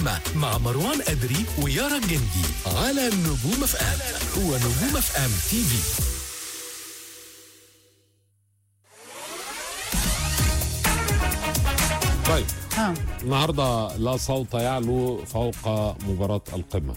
اللحمة مع مروان أدري ويارا الجندي على نجوم اف ام هو نجوم اف ام تي في طيب اه النهارده لا صوت يعلو فوق مباراة القمة.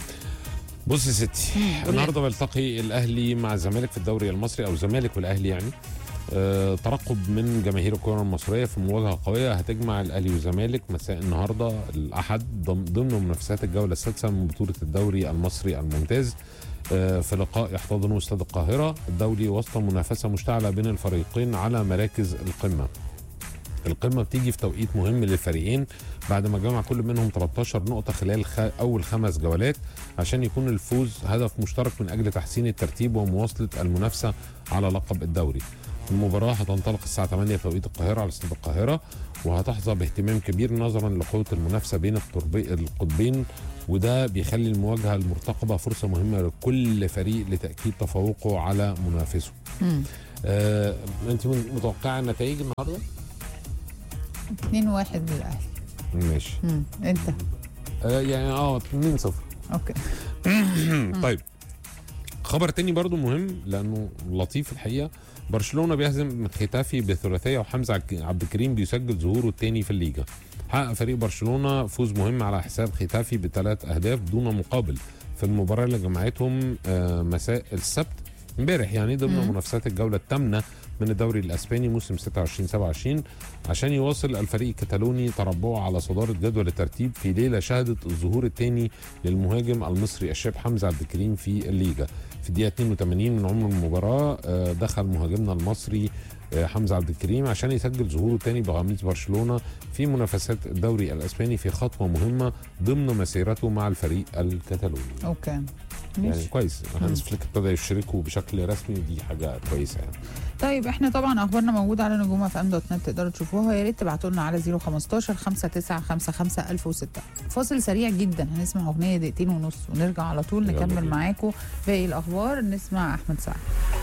بص يا ستي النهارده بيلتقي الاهلي مع الزمالك في الدوري المصري او الزمالك والاهلي يعني آه، ترقب من جماهير الكره المصريه في مواجهه قويه هتجمع الاهلي والزمالك مساء النهارده الاحد ضم- ضمن منافسات الجوله السادسه من بطوله الدوري المصري الممتاز آه، في لقاء يحتضنه استاد القاهره الدولي وسط منافسه مشتعله بين الفريقين على مراكز القمه القمه بتيجي في توقيت مهم للفريقين بعد ما جمع كل منهم 13 نقطه خلال خ... اول خمس جولات عشان يكون الفوز هدف مشترك من اجل تحسين الترتيب ومواصله المنافسه على لقب الدوري المباراة هتنطلق الساعة 8 بتوقيت القاهرة على استاد القاهرة وهتحظى باهتمام كبير نظرا لقوة المنافسة بين القطبي- القطبين وده بيخلي المواجهة المرتقبة فرصة مهمة لكل فريق لتأكيد تفوقه على منافسه. مم. آه، انت متوقعة النتائج النهارده؟ 2 1 للاهلي ماشي. مم. انت آه يعني اه 2 0 اوكي طيب خبر تاني برضو مهم لانه لطيف الحقيقه برشلونه بيهزم ختافي بثلاثيه وحمزه عك- عبد الكريم بيسجل ظهوره الثاني في الليجا حقق فريق برشلونه فوز مهم على حساب ختافي بثلاث اهداف دون مقابل في المباراه اللي جمعتهم آه، مساء السبت امبارح يعني ضمن منافسات الجوله الثامنه من الدوري الاسباني موسم 26 27 عشان يواصل الفريق الكتالوني تربعه على صداره جدول الترتيب في ليله شهدت الظهور الثاني للمهاجم المصري الشاب حمزه عبد الكريم في الليجا في الدقيقه 82 من عمر المباراه آه، دخل مهاجمنا المصري آه، حمزه عبد الكريم عشان يسجل ظهوره الثاني بقميص برشلونه في منافسات الدوري الاسباني في خطوه مهمه ضمن مسيرته مع الفريق الكتالوني اوكي يعني ماشي كويس هانز فليك ابتدى يشاركوا بشكل رسمي ودي حاجه كويسه يعني طيب احنا طبعا اخبارنا موجوده على نجوم اف ام دوت نت تقدروا تشوفوها يا ريت تبعتوا لنا على 015 5955 1006 فاصل سريع جدا هنسمع اغنيه دقيقتين ونص ونرجع على طول يلا نكمل بينا. معاكم باقي الاخبار نسمع احمد سعد